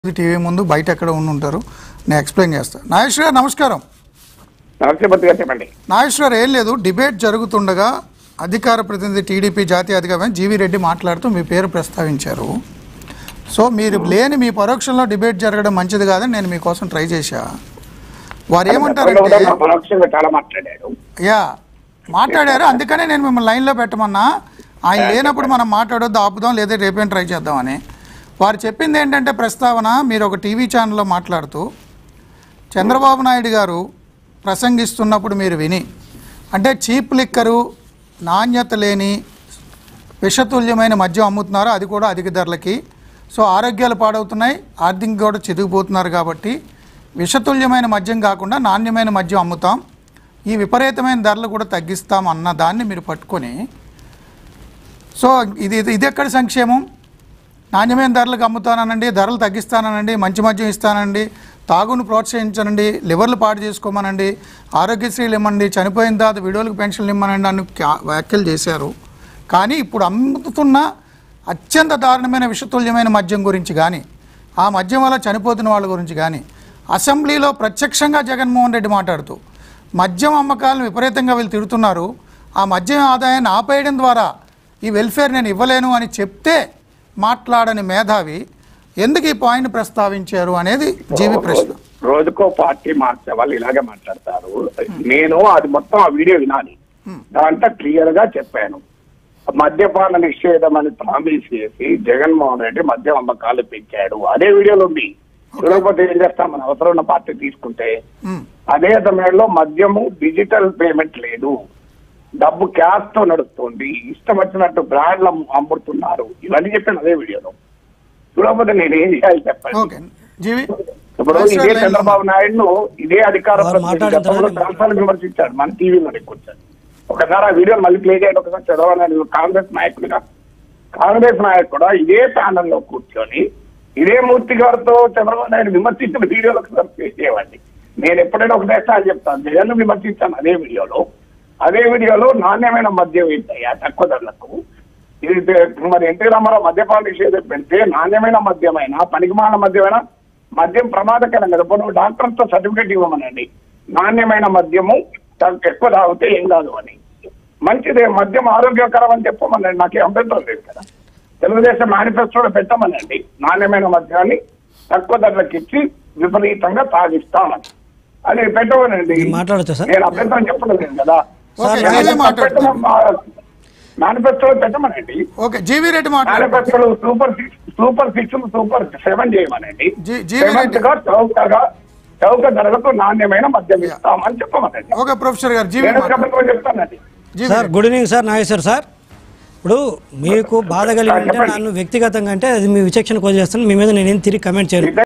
TV ముందు బయట ఎక్కడ ఉండి ఉంటారు నేను ఎక్స్ప్లెయిన్ చేస్తాను నాగేశ్వర గారు నమస్కారం నరసింహతి గారు చెప్పండి నాగేశ్వర గారు ఏం లేదు డిబేట్ జరుగుతుండగా అధికార ప్రతినిధి టీడీపీ జాతీయ అధికారి జీవీ రెడ్డి మాట్లాడుతూ మీ పేరు ప్రస్తావించారు సో మీరు లేని మీ పరోక్షంలో డిబేట్ జరగడం మంచిది కాదని నేను మీకోసం ట్రై చేశా వారు ఏమంటారంటే గతంలో కూడా పరోక్షంగా చాలా మాట్లాడాడు యా మాట్లాడారు అందుకనే నేను మిమ్మల్ని లైన్లో పెట్టమన్నా ఆయన లేనప్పుడు మనం మాట్లాడొద్దు ఆపుదాం లేదా రేపేం ట్రై చేద్దామని వారు చెప్పింది ఏంటంటే ప్రస్తావన మీరు ఒక టీవీ ఛానల్లో మాట్లాడుతూ చంద్రబాబు నాయుడు గారు ప్రసంగిస్తున్నప్పుడు మీరు విని అంటే చీప్ లిక్కరు నాణ్యత లేని విషతుల్యమైన మద్యం అమ్ముతున్నారు అది కూడా అధిక ధరలకి సో ఆరోగ్యాలు పాడవుతున్నాయి ఆర్థికంగా కూడా చితికిపోతున్నారు కాబట్టి విషతుల్యమైన మద్యం కాకుండా నాణ్యమైన మద్యం అమ్ముతాం ఈ విపరీతమైన ధరలు కూడా తగ్గిస్తాం అన్న దాన్ని మీరు పట్టుకొని సో ఇది ఇది- ఇది ఎక్కడ సంక్షేమం నాణ్యమైన ధరలకు అమ్ముతానండి ధరలు తగ్గిస్తానండి మంచి మద్యం ఇస్తానండి తాగును ప్రోత్సహించనండి లివర్లు పాడు చేసుకోమనండి ఆరోగ్యశ్రీలు ఇమ్మండి చనిపోయిన తర్వాత విడోలకు పెన్షన్లు ఇమ్మనండి అని క్యా- వ్యాఖ్యలు చేశారు కానీ ఇప్పుడు అమ్ముతున్న అత్యంత దారుణమైన విషతుల్యమైన మద్యం గురించి కానీ ఆ మద్యం వల్ల చనిపోతున్న వాళ్ళ గురించి కానీ అసెంబ్లీలో ప్రత్యక్షంగా జగన్మోహన్ రెడ్డి మాట్లాడుతూ మద్యం అమ్మకాలను విపరీతంగా వీళ్ళు తిడుతున్నారు ఆ మద్యం ఆదాయాన్ని ఆపేయడం ద్వారా ఈ వెల్ఫేర్ నేను ఇవ్వలేను అని చెప్తే మాట్లాడని మేధావి ఎందుకు ఈ పాయింట్ ప్రస్తావించారు అనేది జీవి ప్రశ్న రోజుకో పార్టీ మార్చే వాళ్ళు ఇలాగే మాట్లాడతారు నేను అది మొత్తం ఆ వీడియో వినాలి దాంట్లో క్లియర్ గా చెప్పాను మద్యపాన నిషేధం అని ప్రామిస్ చేసి జగన్మోహన్ రెడ్డి మద్యం అమ్మకాలు పెంచాడు అదే వీడియోలో ఉంది చూడకపోతే ఏం చేస్తాం మన అవసరం ఉన్న పార్టీ తీసుకుంటే మ్, అదే సమయంలో మద్యము డిజిటల్ పేమెంట్ లేదు డబ్బు క్యాష్ తో నడుస్తుంది ఇష్టం వచ్చినట్టు బ్రాండ్లు అమ్ము- అమ్ముతున్నారు ఇవన్నీ చెప్పాను అదే వీడియోలో చూడకపోతే నేను ఏం చేయాలి చెప్పండి ఓకే జీవి ఇప్పుడు ఇదే చంద్రబాబు నాయుడును ఇదే అధికార వారు ప్రతినిధి మాట్లాడిన గతంలో తర్వాత చాలాసార్లు విమర్శించాడు మన టీవీలో కూర్చొని ఒకసారి ఆ వీడియోని మళ్ళీ ప్లే చేయండి ఒకసారి చదవాలని కాంగ్రెస్ నాయకుడిగా కాంగ్రెస్ నాయకుడు కూడా ఇదే ప్యానల్లో కూర్చొని ఇదే మూర్తి గారితో చంద్రబాబు నాయుడు విమర్శించిన వీడియోలు ఒకసారి ప్లే చేయండి నేను ఎప్పుడైనా ఒకటే సార్ చెప్తాను జగన్ విమర్శించాను అదే వీడియోలో అదే వీడియోలో నాణ్యమైన మద్యం ఏంటయ్యా తక్కువ ధరలకు ఇది తె- మరి ఎన్టీ రామారావు మద్యపాన నిషేధం పెడితే నాణ్యమైన మద్యమైన పనికిమాల మద్యమైన మద్యం ప్రమాదకరం కదా పోనీ డాక్టర్ తో సర్టిఫికేట్ ఇవ్వమనండి నాణ్యమైన మద్యము తగ్గ- ఎక్కువ తాగితే ఏం కాదు అని మంచిదే మద్యం ఆరోగ్యకరం అని చెప్పమనండి నాకేం అభ్యంతరం లేదు కదా తెలుగుదేశం మేనిఫెస్టోలో పెట్టమనండి నాణ్యమైన మద్యాన్ని తక్కువ ధరలకు ఇచ్చి విపరీతంగా తాగిస్తామని అది పెట్టమనండి మీరు మాట్లాడొచ్చా సార్? నేను అభ్యంతరం చెప్పలేదు కదా ఓకే, సార్, జీవి మాట్లాడతారు మేనిఫెస్టోలో పెట్టమనండి ఓకే జీవి రెడ్డి మాట్లాడారు మేనిఫెస్టోలో super six super six super seven చేయమనండి జీ- జీవి సెవెంత్ రెడ్డి. గా చౌకగా చౌక ధరలకు నాణ్యమైన మద్యం ఇస్తామని చెప్పమనండి ఓకే ప్రొఫెసర్ గారు జీవి నేను మాట్లాడారు. చెప్పడం చెప్తానండి G V sir good evening sir Nageshwar sir ఇప్పుడు మీకు బాధ కలిగి ఉంటే చెప్పండి. నన్ను వ్యక్తిగతంగా అంటే అది మీ విచక్షణ వదిలేస్తాను మీ మీద నేనేం తిరిగి కమెంట్ చేయను